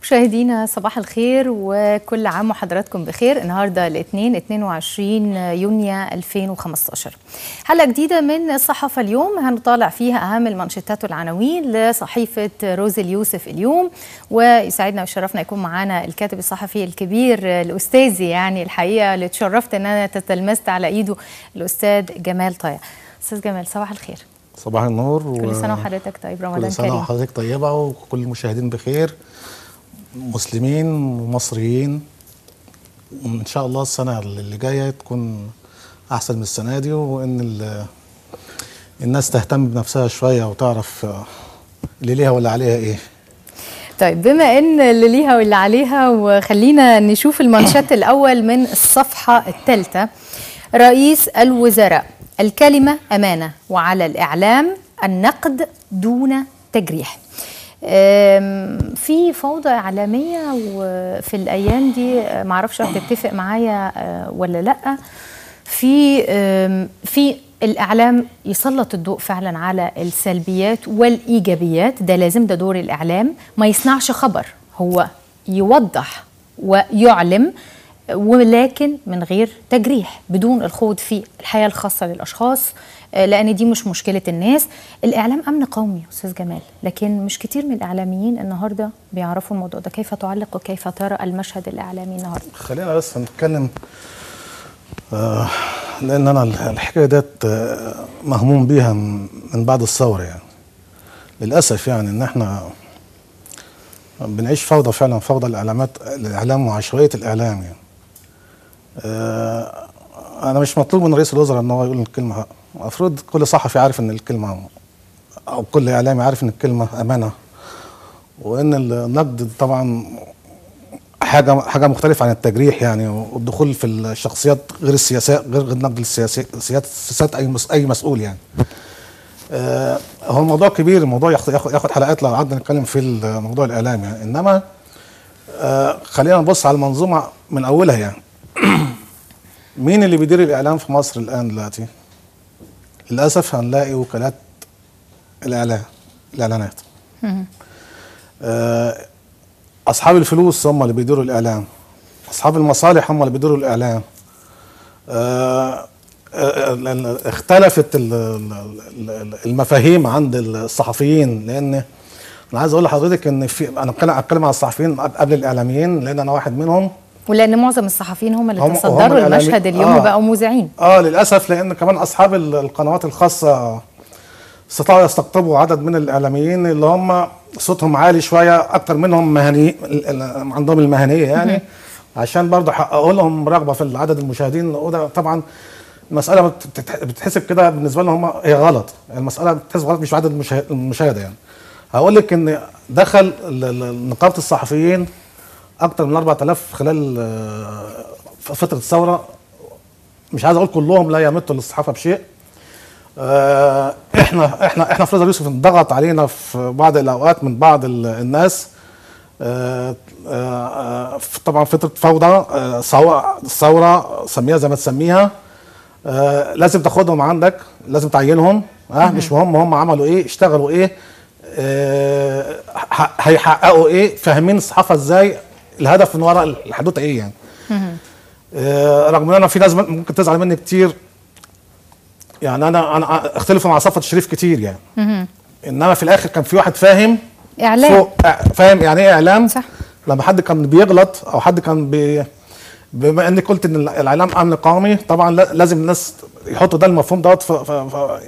مشاهدينا صباح الخير وكل عام وحضراتكم بخير النهارده الاثنين 22 يونيو 2015 حلقه جديده من الصحافه اليوم هنطالع فيها اهم المانشيتات والعناوين لصحيفه روز اليوسف اليوم ويسعدنا ويشرفنا يكون معانا الكاتب الصحفي الكبير الاستاذ يعني الحقيقه اللي اتشرفت ان انا تتلمست على ايده الاستاذ جمال طايع استاذ جمال صباح الخير صباح النور كل سنه وحضرتك طيب رمضان كل سنه كريم وحضرتك طيبه وكل المشاهدين بخير مسلمين ومصريين وان شاء الله السنه اللي جايه تكون احسن من السنه دي وان ال- الناس تهتم بنفسها شويه وتعرف اللي ليها واللي عليها ايه طيب بما ان اللي ليها واللي عليها وخلينا نشوف المانشات الاول من الصفحه الثالثه رئيس الوزراء الكلمه امانه وعلى الاعلام النقد دون تجريح أم، في فوضى اعلاميه وفي الايام دي أه، معرفش هتتفق معايا أه، ولا لا في أم، في الاعلام يسلط الضوء فعلا على السلبيات والايجابيات ده لازم ده دور الاعلام ما يصنعش خبر هو يوضح ويعلم ولكن من غير تجريح بدون الخوض في الحياه الخاصه للاشخاص آه، لان دي مش مشكله الناس الاعلام امن قومي يا استاذ جمال لكن مش كتير من الاعلاميين النهارده بيعرفوا الموضوع ده كيف تعلق وكيف ترى المشهد الاعلامي النهارده خلينا بس نتكلم آه لان انا الحكايه ديت آه، مهموم بيها من من بعد الثوره يعني للاسف يعني ان احنا بنعيش فوضى فعلا فوضى الاعلامات الاعلام وعشوائيه الاعلام يعني آه انا مش مطلوب من رئيس الوزراء ان هو يقول الكلمه المفروض كل صحفي عارف ان الكلمه او كل اعلامي عارف ان الكلمه امانه وان النقد طبعا حاجه حاجه مختلفه عن التجريح يعني والدخول في الشخصيات غير السياسات غير غير النقد السياسي سياسات سياسات اي مس اي مسؤول يعني آه هو الموضوع كبير الموضوع ياخد ياخد ياخد حلقات لو قعدنا نتكلم في الموضوع الاعلامي يعني انما آه خلينا نبص على المنظومه من اولها يعني مين اللي بيدير الاعلام في مصر الان دلوقتي للاسف هنلاقي وكالات الاعلام الاعلانات آه اصحاب الفلوس هم اللي بيديروا الاعلام اصحاب المصالح هم اللي بيديروا الاعلام آه، آه، ال- ال- اختلفت ال- ال- ال- المفاهيم عند الصحفيين لان انا عايز اقول لحضرتك ان في انا اتكلم اتكلم على الصحفيين قبل الاعلاميين لان انا واحد منهم ولان معظم الصحفيين هم اللي هم- هم تصدروا الإعلامي- المشهد اليوم آه. وبقوا مذيعين اه للاسف لان كمان اصحاب ال- القنوات الخاصه استطاعوا يستقطبوا عدد من الاعلاميين اللي هم صوتهم عالي شويه اكتر منهم مهني ال- ال- عندهم المهنيه يعني عشان برضه يحققوا لهم رغبه في عدد المشاهدين وده طبعا المساله بت- بتتح- بتتحسب كده بالنسبه لهم هم هي غلط المساله بتتحسب غلط مش عدد المشا- المشاهده يعني هقول لك ان دخل ال- ال- نقابه الصحفيين اكتر من 4000 خلال آه، فتره الثوره مش عايز اقول كلهم لا يمتوا للصحافه بشيء آه، احنا احنا احنا في رضا يوسف انضغط علينا في بعض الاوقات من بعض ال- الناس آه، آه، آه، طبعا فتره فوضى آه، ثوره ثوره سميها زي ما تسميها آه، لازم تاخدهم عندك لازم تعينهم ها مش مهم هم عملوا ايه اشتغلوا ايه آه، ح- هيحققوا ايه فاهمين الصحافه ازاي الهدف من وراء الحدوته ايه يعني آه، رغم ان انا في ناس ممكن تزعل مني كتير يعني انا انا اختلف مع صفوت الشريف كتير يعني انما في الاخر كان في واحد فاهم اعلام فوق آه، فاهم يعني ايه اعلام صح. لما حد كان بيغلط او حد كان بي بما انك قلت ان الاعلام امن قومي طبعا لا- لازم الناس يحطوا ده المفهوم دوت ف- ف- ف-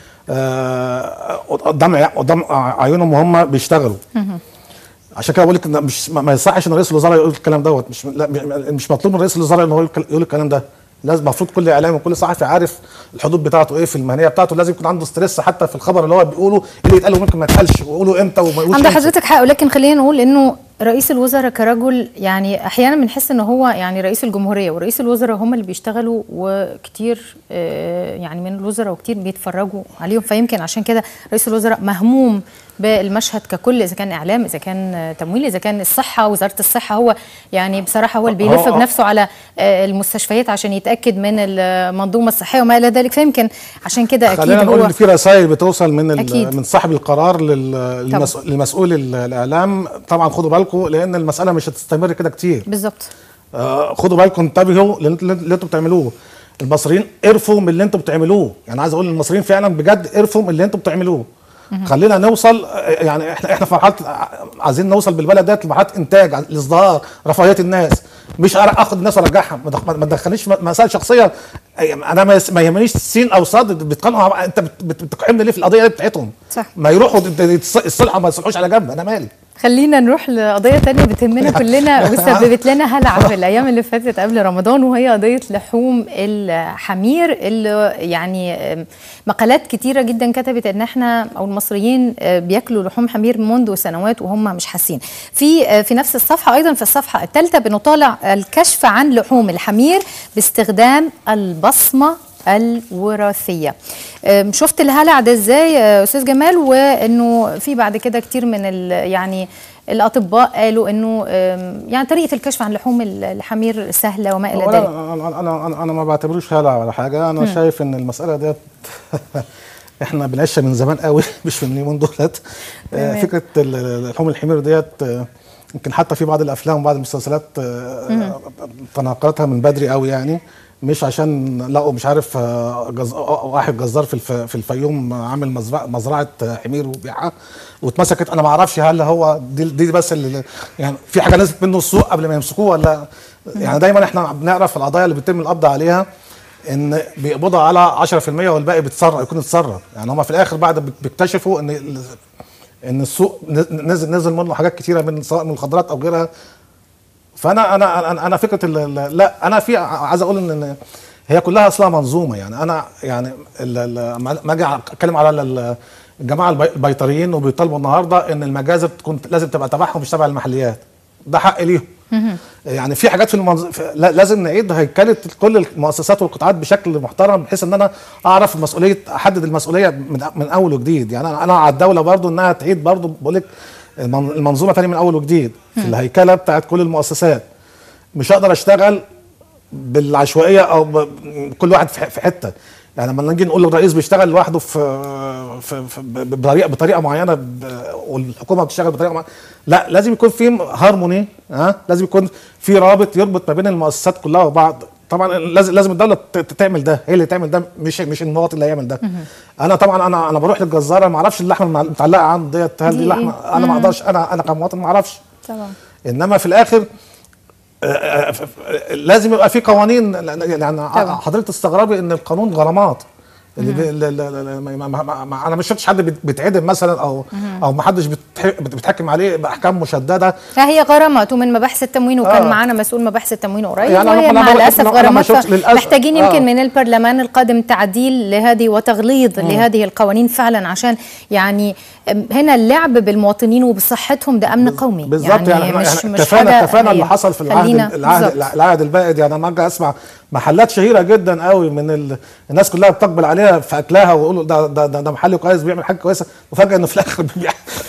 آه، قدام عي- قدام عيونهم وهم بيشتغلوا عشان كده بقول لك إن مش ما ما يصحش ان رئيس الوزراء يقول الكلام دوت مش لا مش مطلوب من رئيس الوزراء ان هو يقول يقول الكلام ده لازم المفروض كل اعلامي وكل صحفي عارف الحدود بتاعته ايه في المهنيه بتاعته لازم يكون عنده ستريس حتى في الخبر اللي هو بيقوله إيه اللي يتقال وممكن ما يتقالش ويقوله امتى وما يقولش عند إمتى. حضرتك حق ولكن خلينا نقول انه رئيس الوزراء كرجل يعني احيانا بنحس ان هو يعني رئيس الجمهوريه ورئيس الوزراء هم اللي بيشتغلوا وكتير آه، يعني من الوزراء وكتير بيتفرجوا عليهم فيمكن عشان كده رئيس الوزراء مهموم بالمشهد ككل اذا كان اعلام اذا كان آه، تمويل اذا كان الصحه وزاره الصحه هو يعني بصراحه هو اللي بيلف هو- بنفسه على آه، المستشفيات عشان يتاكد من المنظومه الصحيه وما الى ذلك فيمكن عشان كده اكيد خلينا نقول هو ان في رسائل بتوصل من ال- أكيد. من صاحب القرار لل- للمس- للمسؤول ال- الاعلام طبعا خدوا بالكم بالكم لان المساله مش هتستمر كده كتير بالظبط آه، خدوا بالكم انتبهوا للي اللي- اللي انتوا بتعملوه المصريين قرفوا من اللي انتوا بتعملوه يعني عايز اقول للمصريين فعلا بجد قرفوا من اللي انتوا بتعملوه خلينا نوصل آه، يعني احنا احنا في مرحله آه، عايزين نوصل بالبلد ديت لمرحله انتاج الازدهار رفاهيه الناس مش أر- اخد الناس وارجعها ما تدخ- ما تدخلنيش م- مسائل شخصيه أي- انا ما يس- ما يهمنيش سين او صاد بيتخانقوا مع- انت بت- بت- بتقيمني ليه في القضيه دي بتاعتهم صح. ما يروحوا يت- يتص- يتصلحوا ما يصلحوش على جنب انا مالي خلينا نروح لقضية تانية بتهمنا كلنا وسببت لنا هلع في الأيام اللي فاتت قبل رمضان وهي قضية لحوم الحمير اللي يعني آم، مقالات كتيرة جدا كتبت إن إحنا أو المصريين آه، بياكلوا لحوم حمير منذ سنوات وهم مش حاسين. في آه، في نفس الصفحة أيضا في الصفحة الثالثة بنطالع الكشف عن لحوم الحمير باستخدام البصمة الوراثيه أم، شفت الهلع ده ازاي يا استاذ جمال وانه في بعد كده كتير من ال يعني الاطباء قالوا انه أم، يعني طريقه الكشف عن لحوم ال- الحمير سهله وما الى أولاً ذلك انا انا انا, أنا ما بعتبروش هلع ولا حاجه انا م. شايف ان المساله ديت احنا بنعيشها من زمان قوي مش من اليومين دولت آه، تمام. فكره ال- ال- لحوم الحمير ديت آه، يمكن حتى في بعض الافلام وبعض المسلسلات آه، تناقلتها من بدري قوي يعني مش عشان لقوا مش عارف آه، جز... آه، واحد جزار في الف... في الفيوم عامل مزرعه مزرعه آه، حمير وبيعها واتمسكت انا ما اعرفش هل هو دي, دي بس اللي يعني في حاجه نزلت منه السوق قبل ما يمسكوه ولا يعني دايما احنا بنعرف القضايا اللي بيتم القبض عليها ان بيقبضوا على 10% والباقي بيتسرق يكون اتسرق يعني هم في الاخر بعد بيك- بيكتشفوا ان ال- ان السوق نزل نزل منه حاجات كتيره من سواء من الخضروات او غيرها فانا انا انا, أنا فكره ال- ال- لا انا في عايز اقول ان إن هي كلها اصلها منظومه يعني انا يعني ال- ال- ما ما اجي اتكلم على ال- الجماعه البي- البيطريين وبيطالبوا النهارده ان المجازر تكون لازم تبقى تبعهم مش تبع المحليات ده حق ليهم يعني في حاجات في, المنظ... في لا- لازم نعيد هيكله كل المؤسسات والقطاعات بشكل محترم بحيث ان انا اعرف المسؤوليه احدد المسؤوليه من, من اول وجديد يعني انا أنا على الدوله برضو انها تعيد برضو بقول لك المن- المنظومه تاني من اول وجديد في الهيكله بتاعت كل المؤسسات مش هقدر اشتغل بالعشوائيه او ب... كل واحد في ح- في حته يعني لما نيجي نقول الرئيس بيشتغل لوحده في, في, في ب- بطريقه بطريقه معينه ب... والحكومه بتشتغل بطريقه معينه لا لازم يكون في هارموني ها لازم يكون في رابط يربط ما بين المؤسسات كلها وبعض طبعا لازم لازم الدوله ت- ت- تعمل ده هي اللي تعمل ده مش مش المواطن اللي هيعمل ده انا طبعا انا انا بروح للجزاره ما اعرفش اللحمه المتعلقه عنده ديت هل دي دي إيه؟ لحمه انا ما اقدرش انا انا كمواطن ما اعرفش طبعا انما في الاخر آه، آه، ف- ف- لازم يبقى في قوانين يعني طبعا. حضرتك تستغربي ان القانون غرامات اللي بي ال- ال- ال- ما- ما- ما- ما- انا ما شفتش حد بيت- بيتعدم مثلا او او ما حدش بيتح- بيتحكم عليه باحكام مشدده لا هي غرامات ومن مباحث التموين وكان آه. معانا مسؤول مباحث التموين قريب يعني أنا- وهي أنا مع بقول- الاسف أنا- أنا ما غرامات شفتش للأسف. محتاجين آه. يمكن من البرلمان القادم تعديل لهذه وتغليظ لهذه القوانين فعلا عشان يعني أم، هنا اللعب بالمواطنين وبصحتهم ده امن قومي بالظبط يعني, يعني, يعني, مش يعني مش كفانا حاجة كفانا هي. اللي حصل في العهد خلينا- العهد بالظبط. العهد البائد يعني انا اجي اسمع محلات شهيره جدا قوي من ال... الناس كلها بتقبل عليها في اكلها ويقولوا ده ده ده, ده محل كويس بيعمل حاجه كويسه وفجاه انه في الاخر بيبيع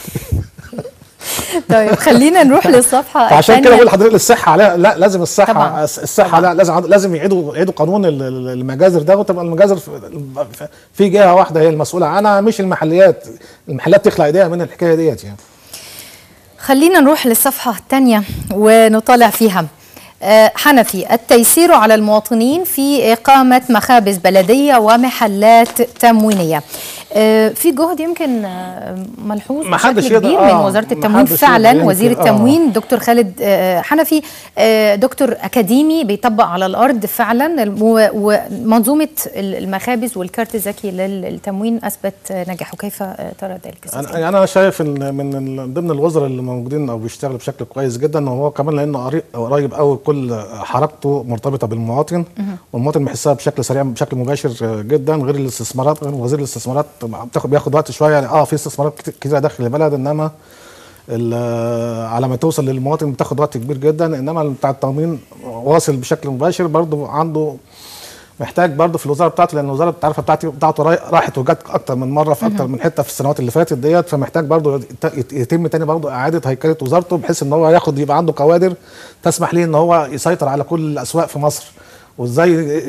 طيب خلينا نروح للصفحه فعشان كده الثانية. بقول لحضرتك الصحه لا لا لازم الصحه طبعاً. الصحه لا لازم لازم يعيدوا يعيدوا قانون ال- ال- المجازر ده وتبقى المجازر في, في جهه واحده هي المسؤوله عنها مش المحليات المحلات تخلع ايديها من الحكايه ديت يعني خلينا نروح للصفحة الثانية ونطالع فيها آه، حنفي التيسير على المواطنين في إقامة مخابز بلدية ومحلات تموينية آه، في جهد يمكن آه، ملحوظ ما حدش بشكل يقدر- كبير من آه، وزارة ما التموين حدش يقدر فعلا ينكر، وزير آه. التموين دكتور خالد آه، حنفي آه، دكتور أكاديمي بيطبق على الأرض فعلا الم- و- ومنظومة المخابز والكارت الذكي للتموين أثبت آه، نجاحه كيف آه، ترى ذلك أستاذ انا يعني انا شايف ان من ال- ضمن الوزراء اللي موجودين او بيشتغلوا بشكل كويس جدا وهو كمان لانه قريب قريب قوي كل حركته مرتبطه بالمواطن والمواطن بيحسها بشكل سريع بشكل مباشر جدا غير الاستثمارات غير وزير الاستثمارات بتاخد بياخد وقت شويه يعني اه في استثمارات كت- كتيره داخل البلد انما ال- على ما توصل للمواطن بتاخد وقت كبير جدا انما بتاع التموين واصل بشكل مباشر برضه عنده محتاج برضه في الوزاره بتاعته لان الوزاره بتعرف بتاعتي بتاعته راي- راحت وجت اكتر من مره في اكتر من حته في السنوات اللي فاتت ديت فمحتاج برضه يت- يت- يتم تاني برضه اعاده هيكله وزارته بحيث ان هو ياخد يبقى عنده كوادر تسمح ليه ان هو يسيطر على كل الاسواق في مصر وازاي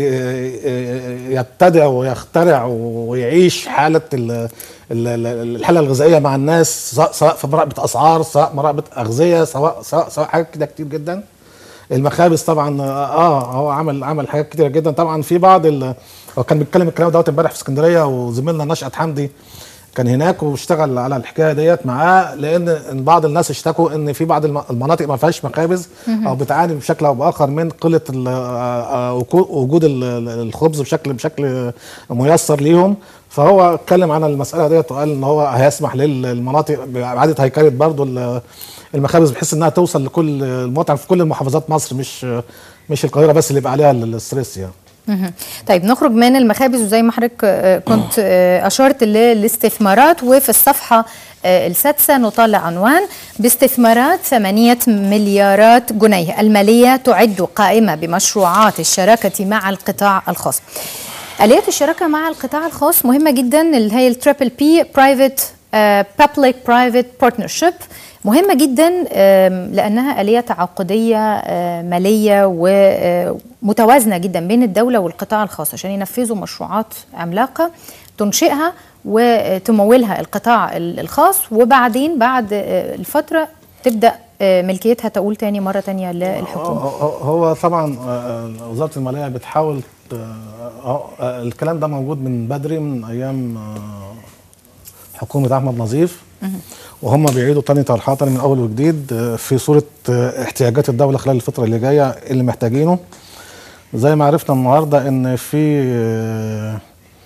يبتدع ويخترع ويعيش حاله ال- ال- ال- الحاله الغذائيه مع الناس سواء سواء في مراقبه اسعار سواء مراقبه اغذيه سواء سواء سواء حاجات كده كتير جدا المخابز طبعا اه هو عمل عمل حاجات كتيره جدا طبعا في بعض ال- هو كان بيتكلم الكلام دوت امبارح في اسكندريه وزميلنا نشأت حمدي كان هناك واشتغل على الحكايه ديت معاه لان إن بعض الناس اشتكوا ان في بعض الم- المناطق ما فيهاش مخابز او بتعاني بشكل او باخر من قله ال- آه، آه، وكو- وجود ال- ال- الخبز بشكل بشكل ميسر ليهم فهو اتكلم عن المساله ديت وقال ان هو هيسمح للمناطق باعاده هيكله برضه ال- المخابز بحيث انها توصل لكل المواطن في كل محافظات مصر مش مش القاهره بس اللي يبقى عليها الستريس يعني مهم. طيب نخرج من المخابز وزي ما حضرتك آه، كنت آه، اشرت للاستثمارات وفي الصفحه آه، السادسه نطالع عنوان باستثمارات ثمانية مليارات جنيه الماليه تعد قائمه بمشروعات الشراكه مع القطاع الخاص. اليات الشراكه مع القطاع الخاص مهمه جدا اللي هي التريبل بي برايفت بابليك برايفت بارتنرشيب مهمة جدا آم، لأنها آلية تعاقدية آه، مالية ومتوازنة جدا بين الدولة والقطاع الخاص عشان ينفذوا مشروعات عملاقة تنشئها وتمولها القطاع ال- الخاص وبعدين بعد آه، الفترة تبدأ آه، ملكيتها تقول تاني مرة تانية للحكومة هو هو طبعا آه، وزاره الماليه بتحاول ت- آه، آه، الكلام ده موجود من بدري من ايام آه، حكومه احمد نظيف وهم بيعيدوا تاني طرحها تاني من اول وجديد آه، في صوره آه، احتياجات الدوله خلال الفتره اللي جايه اللي محتاجينه زي ما عرفنا النهارده ان في آه،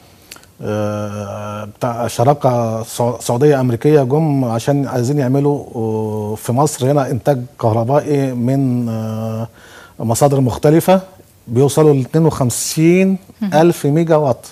آه، بتاع شراكه سع- سعوديه امريكيه جم عشان عايزين يعملوا آه، في مصر هنا انتاج كهربائي من آه، مصادر مختلفه بيوصلوا ل 52 الف ميجا وات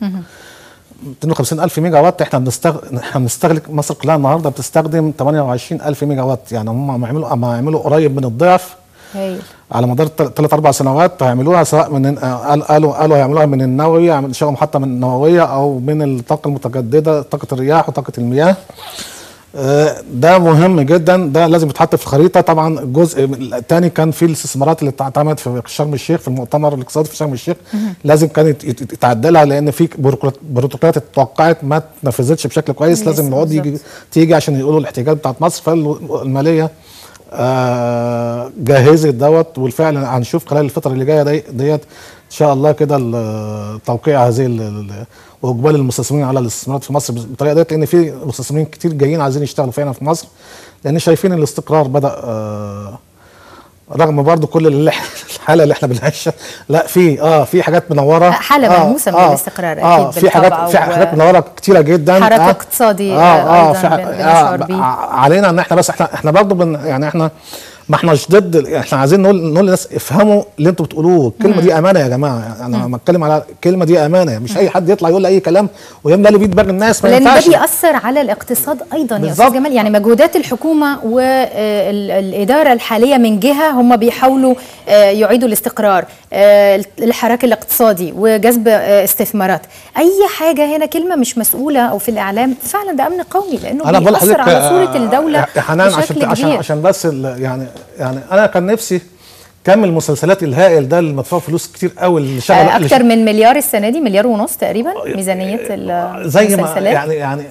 250 الف ميجا وات احنا بنستغ... احنا بنستهلك مصر كلها النهارده بتستخدم 28 الف ميجا وات يعني هم عم يعملوا عم يعملوا قريب من الضعف هايل على مدار ثلاث اربع سنوات هيعملوها سواء من آه، قال- قالوا قالوا هيعملوها من النووي ينشئوا محطه من النوويه او من الطاقه المتجدده طاقه الرياح وطاقه المياه آه، ده مهم جدا ده لازم يتحط في الخريطه طبعا الجزء الثاني كان في الاستثمارات اللي اتعملت في شرم الشيخ في المؤتمر الاقتصادي في شرم الشيخ لازم كان يت- يت- يتعدلها لان في بروتوكولات- بروتوكولات اتوقعت ما اتنفذتش بشكل كويس لسه لازم العقود يجي بالظبط. تيجي عشان يقولوا الاحتياجات بتاعت مصر فالماليه آه، جهزت دوت والفعل هنشوف خلال الفتره اللي جايه دي ديت ان شاء الله كده ال- توقيع هذه ال- ال- واقبال المستثمرين على الاستثمارات في مصر بالطريقه ديت لان في مستثمرين كتير جايين عايزين يشتغلوا فينا في مصر لان شايفين الاستقرار بدا آه، رغم برضو كل اللي إح- الحاله اللي احنا بنعيشها لا في اه في حاجات منوره حالة ملموسة من الاستقرار اه أكيد في حاجات بالطبع في و- حاجات منوره كتيره جدا حراك آه اقتصادي، اه آه، اه أيضاً في ح- بن- بنشعر بيه. ع- علينا ان احنا بس احنا احنا برضو بن يعني احنا ما احناش ضد احنا عايزين نقول نقول للناس افهموا اللي انتوا بتقولوه الكلمه دي امانه يا جماعه يعني انا لما اتكلم على الكلمه دي امانه مش اي حد يطلع يقول اي كلام ويملى لي بيه دماغ الناس ما لان ده ينفعش بيأثر على الاقتصاد ايضا يا استاذ بالظبط. جمال يعني مجهودات الحكومه والاداره الحاليه من جهه هم بيحاولوا آه، يعيدوا الاستقرار آه، الحراك الاقتصادي وجذب آه، استثمارات اي حاجه هنا كلمه مش مسؤوله او في الاعلام فعلا ده امن قومي لانه انا بقول بيأثر لحضرتك على صوره الدوله يا حنان عشان بشكل عشان كبير عشان بس ال- يعني يعني انا كان نفسي كم المسلسلات الهائل ده اللي مدفوع فلوس كتير قوي اللي شغل آه، اللي اكتر من مليار السنه دي مليار ونص تقريبا ميزانيه زي ما المسلسلات يعني يعني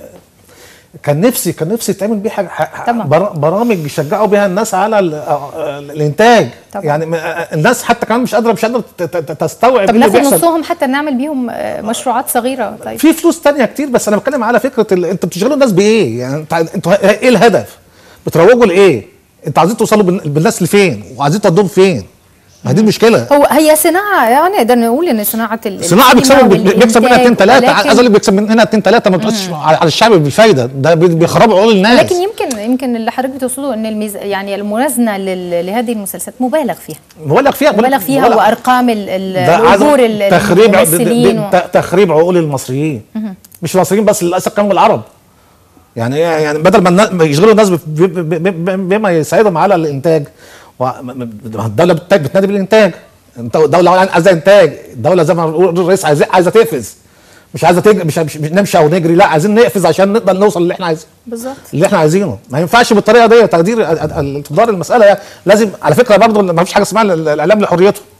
كان نفسي كان نفسي تعمل بيه حاجه ح- طبعاً. بر- برامج يشجعوا بيها الناس على ال- آه، الانتاج طبعاً. يعني م- آه، الناس حتى كمان مش قادره مش قادره ت- ت- تستوعب طب إيه اللي ناخد بيحصل. نصهم حتى نعمل بيهم آه، مشروعات صغيره طيب في فلوس تانية كتير بس انا بتكلم على فكره ال... انت بتشغلوا الناس بايه يعني انت انتوا ايه الهدف بتروجوا لايه انتوا عايزين توصلوا بال- بالناس لفين وعايزين تودوهم فين ما دي المشكله هو هي صناعه يعني نقدر نقول ان صناعه ال- صناعه السينما بيكسبوا بيكسب منها 2 والإنتاج، 3 عايز ولكن- اقول لك بيكسب من هنا 2 3 ما بتقولش على على الشعب بالفايده ده بي- بيخربوا عقول الناس لكن يمكن يمكن اللي حضرتك بتقصده ان الميز يعني الموازنه لل- لهذه المسلسلات مبالغ فيها مبالغ فيها مبالغ فيها مبالغ- وارقام ال- ال- ده عايز الاجور ال- تخريب ع- الممثلين ده- و- ده- تخريب عقول المصريين مش المصريين بس للاسف كمان العرب يعني إيه؟ يعني بدل ما النا- ما يشغلوا الناس بف- ب- ب- ب- بما يساعدهم على الانتاج و- م- م- الدوله بتنتج بتنادي بالانتاج انت الدوله عايزه انتاج الدوله زي ما بيقول الرئيس عايزه عايزه تقفز مش عايزه تجري مش, مش, مش نمشي او نجري لا عايزين نقفز عشان نقدر نوصل اللي احنا عايزينه بالظبط اللي احنا عايزينه ما ينفعش بالطريقه دي تقدير تقدير المساله لازم على فكره برضه ما فيش حاجه اسمها ال- الاعلام لحريته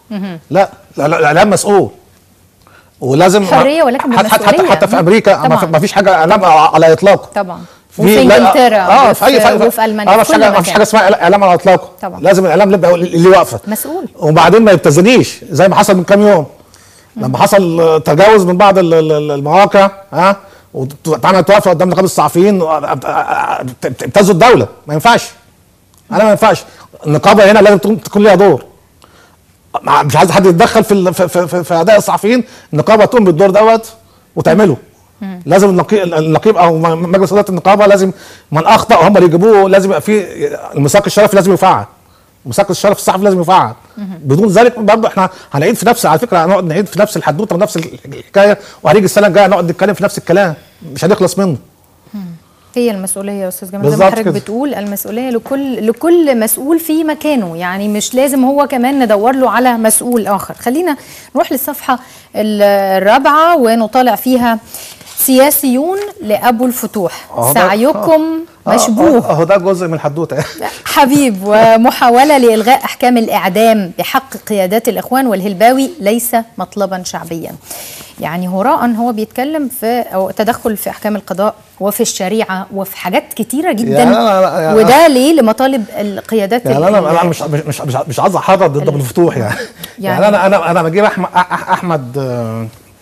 لا لا لا، الاعلام مسؤول ولازم حرية ولكن حتى حتى, بمسؤولية. حتى في امريكا ما طبعاً. في- ما فيش حاجه اعلام على اطلاق طبعا في- وفي لا- انجلترا اه وفي, في اي في وفي المانيا اه ما في فيش كل حاجه ما فيش مكان. حاجه اسمها اعلام على اطلاقه طبعاً. لازم الاعلام يبقى اللي واقفه مسؤول وبعدين ما يبتزنيش زي ما حصل من كام يوم لما حصل آه، تجاوز من بعض ال- ال- ال- المواقع ها واتعملت وقفه قدام نقابه الصحفيين و- ابتزوا الدوله ما ينفعش انا ما ينفعش النقابه هنا لازم تكون- تكون ليها دور مع- مش عايز حد يتدخل في ال- في, في, في اداء الصحفيين النقابه تقوم بالدور دوت وتعمله لازم النقيب, النقيب او م- مجلس اداره النقابه لازم من اخطا هم اللي يجيبوه لازم يبقى في المساق الشرفي لازم يفعل مساق الشرف الصحفي لازم يفعل بدون ذلك برضه احنا هنعيد في نفس على فكره هنقعد نعيد في نفس الحدوته ونفس الحكايه وهنيجي السنه الجايه نقعد نتكلم في نفس الكلام مش هنخلص منه هي المسؤوليه يا استاذ جمال زي ما بالظبط حضرتك كده. بتقول المسؤوليه لكل لكل مسؤول في مكانه يعني مش لازم هو كمان ندور له على مسؤول اخر خلينا نروح للصفحه الرابعه ونطالع فيها سياسيون لابو الفتوح أهو ده- سعيكم آه، مشبوه آه، اهو ده جزء من الحدوته حبيب ومحاولة لإلغاء أحكام الإعدام بحق قيادات الإخوان والهلباوي ليس مطلبا شعبيا يعني هراء هو بيتكلم في أو تدخل في أحكام القضاء وفي الشريعة وفي حاجات كتيرة جدا يعني أنا- أنا- يعني وده ليه لمطالب القيادات يعني ال- انا انا مش مش مش مش, مش عايز احرض ضد ابو الفتوح يعني. يعني- يعني انا انا انا بجيب احمد أح- احمد آه،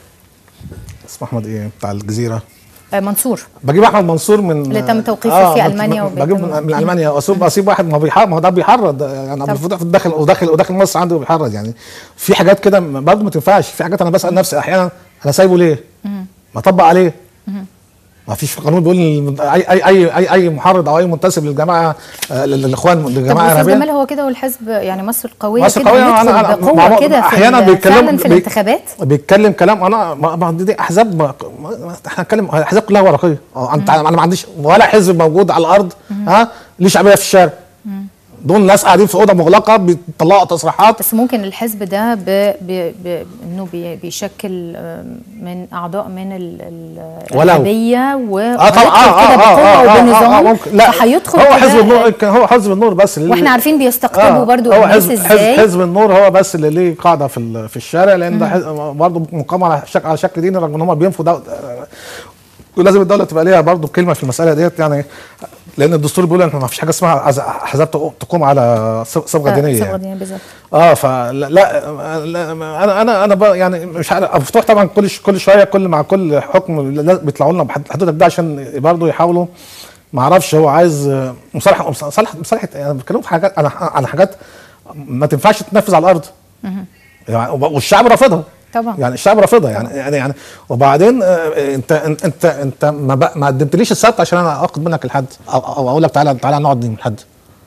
اسمه احمد ايه بتاع الجزيره آه، منصور بجيب احمد منصور من اللي تم توقيفه في بت- ألمانيا ب- بجيب وبيتم- من, من المانيا واسيب اسيب واحد ما هو بيحرض ما هو ده بيحرض يعني ابو طب. الفتوح في الداخل وداخل وداخل مصر عنده بيحرض يعني في حاجات كده برضه ما تنفعش في حاجات انا بسال نفسي احيانا انا سايبه ليه؟ ما اطبق عليه ما فيش قانون بيقول إن اي اي اي اي, أي محرض او اي منتسب للجماعه آه، للاخوان طب للجماعه أستاذ الارهابيه جمال هو كده والحزب يعني مصر القوية مصر كده قوية هيدخل أنا أنا بقوة ما- كده في أحيانا ال- بيتكلم فعلا في بي- الانتخابات بيتكلم كلام انا ما ما دي احزاب ما ما- احنا هنتكلم الاحزاب كلها ورقيه اه انت انا ما عنديش ولا حزب موجود على الارض ها ليه شعبيه في الشارع دول ناس قاعدين في اوضه مغلقه بيطلعوا تصريحات بس ممكن الحزب ده ب... ب... ب... انه بي... بيشكل آم، من اعضاء من ال... ال- ولو. الارهابيه و اه طبعا اه كده اه بقوه اه اه, آه, وبنظام آه ممكن لا فهيدخل هو كده- حزب النور كان هو حزب النور بس اللي واحنا عارفين بيستقطبوا برضو هو الناس حزب حزب, ازاي حزب النور هو بس اللي ليه قاعده في ال- في الشارع لان ده حزب برضه مقام على شكل على شكل ديني رغم ان هم بينفوا ده ولازم الدوله تبقى ليها برضه كلمه في المساله ديت يعني لان الدستور بيقول ان ما فيش حاجه اسمها عز- احزاب تقو- تقوم على صب- صبغه دينيه صبغة يعني. دينية بالظبط اه فلا لا, لا انا انا انا بقى يعني مش عارف ابو فتوح طبعا كل ش- كل شويه كل مع كل حكم لا- بيطلعوا لنا بحضرتك ده عشان برضه يحاولوا ما اعرفش هو عايز آه، مصالحه مصالحه مصالحه يعني بيتكلموا في حاجات على على حاجات ما تنفعش تتنفذ على الارض يعني وب- والشعب رافضها طبعا. يعني الشعب رافضها يعني يعني يعني وبعدين آه، انت انت انت, انت ما, بق- ما قدمتليش السبت عشان انا اخد منك الحد او, أو اقول لك تعالى تعالى نقعد من الحد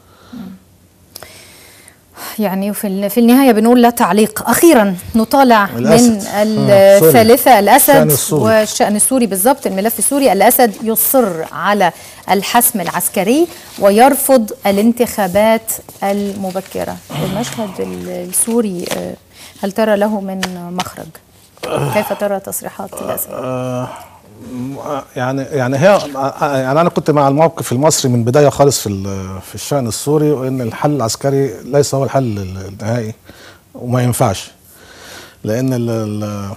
يعني في ال- في النهايه بنقول لا تعليق اخيرا نطالع من الأسد. آه، سوري. الثالثه الاسد الشأن السوري. والشان السوري بالضبط الملف السوري الاسد يصر على الحسم العسكري ويرفض الانتخابات المبكره المشهد ال- السوري آه، هل ترى له من مخرج كيف ترى تصريحات الاسد آه، م- آه، يعني يعني هي آه، يعني انا كنت مع الموقف المصري من بدايه خالص في ال- في الشان السوري وان الحل العسكري ليس هو الحل ال- النهائي وما ينفعش لان ال ال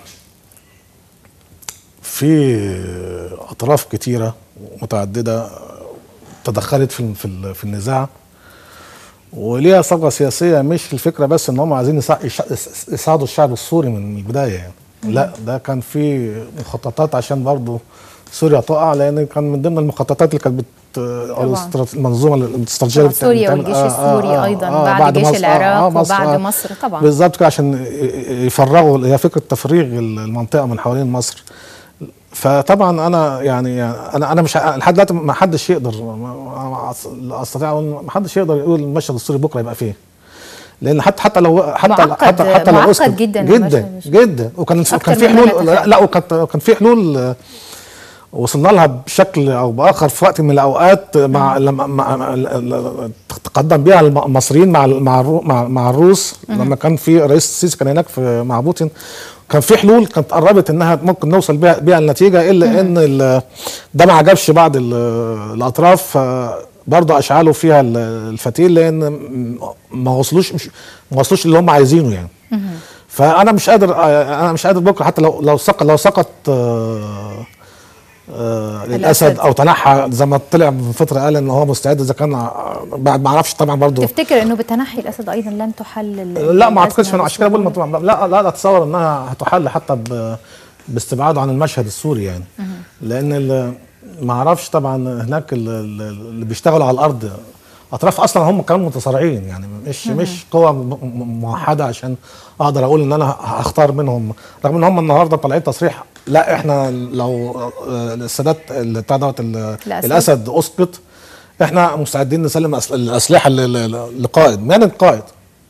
في اطراف كتيره متعدده تدخلت في في ال- في النزاع وليها صبغه سياسيه مش الفكره بس ان هم عايزين يسا- يش- يساعدوا الشعب السوري من البدايه يعني لا ده كان في مخططات عشان برضه سوريا تقع لان كان من ضمن المخططات اللي كانت بت أو طبعاً. الاسترات- المنظومه الاستراتيجيه طبعاً اللي بتعمل- سوريا بتعمل- والجيش السوري أيضاً بعد جيش مصر. العراق مصر، وبعد مصر طبعاً. بالظبط كده عشان ي- يفرغوا هي فكره تفريغ المنطقه من حوالين مصر فطبعا انا يعني يعني انا انا مش ه- لحد دلوقتي ما حدش يقدر ما- ما- ما استطيع اقول ما حدش يقدر يقول المشهد السوري بكره يبقى فين لان حتى حتى لو حتى معقد- حتى حتى لو معقد أسكت- جداً جدا المشهد. جدا وكان أكتر كان في مما حلول لا, نتخيل. لا وكان كان في حلول آه، وصلنا لها بشكل او باخر في وقت من الاوقات مع لما مع مع- ال- تقدم بها الم- المصريين مع ال- مع الرو- مع, مع الروس لما كان في رئيس السيسي كان هناك في مع بوتين كان في حلول كانت قربت انها ممكن نوصل بها بها النتيجه الا ان ال- ده ما عجبش بعض ال- الاطراف برضه اشعلوا فيها ال- الفتيل لان ما وصلوش مش ما وصلوش اللي هم عايزينه يعني فانا مش قادر آه، انا مش قادر بكره حتى لو لو سقط لو سقط آه، آه، الأسد. الاسد او تنحى زي ما طلع من فتره قال ان هو مستعد اذا كان آه، بعد ما اعرفش طبعا برضه تفتكر انه بتنحي الاسد ايضا لن تحل ال- لا ما اعتقدش الأزمة انا عشان كده بقول السورية؟ ما- لا لا لا اتصور انها هتحل حتى ب- باستبعاده عن المشهد السوري يعني لان ال- ما اعرفش طبعا هناك ال- ال- اللي بيشتغلوا على الارض اطراف اصلا هم كانوا متصارعين يعني مش مش قوى م- م- موحده عشان اقدر اقول ان انا هختار منهم رغم ان هم النهارده طالعين تصريح لا احنا لو آه، السادات اللي بتاع دوت ال- الأسد. الاسد اسقط احنا مستعدين نسلم أس- الاسلحه ل- ل- لقائد من القائد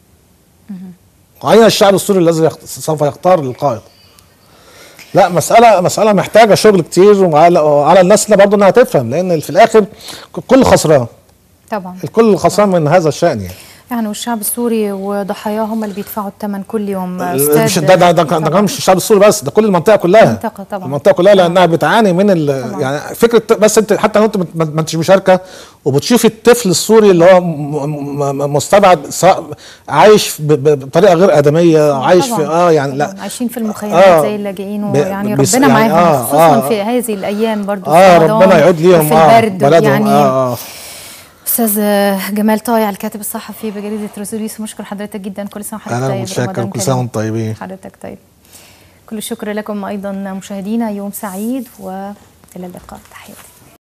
أين الشعب السوري الذي يخت- سوف يختار القائد؟ لا مسألة مسألة محتاجة شغل كتير وعلى على الناس اللي برضه انها تفهم لأن في الآخر كل خسران طبعا الكل خسران من هذا الشأن يعني يعني والشعب السوري وضحاياه هم اللي بيدفعوا الثمن كل يوم مش أستاذ ده ده ده, ده, ده مش الشعب السوري بس ده كل المنطقة كلها المنطقة طبعا. المنطقة كلها لأنها بتعاني من ال طبعا. يعني فكرة بس أنت حتى لو أنت ما- ما ما انتش مشاركة وبتشوفي الطفل السوري اللي هو م- م- م- مستبعد سواء عايش ب- ب- بطريقة غير آدمية عايش في طبعاً. اه يعني لا طبعاً. عايشين في المخيمات آه. زي اللاجئين ب- ويعني بس ربنا يعني معاهم آه، خصوصا آه. في هذه الايام برضو اه في رمضان ربنا يعود ليهم وفي اه البرد بلدهم يعني اه اه استاذ جمال طايع الكاتب الصحفي بجريده روزوليس بشكر حضرتك جدا كل سنه وحضرتك انا طيب متشكر رمضان كل سنه كريم. وانتم طيبين حضرتك طيب كل الشكر لكم ايضا مشاهدينا يوم سعيد والى اللقاء تحياتي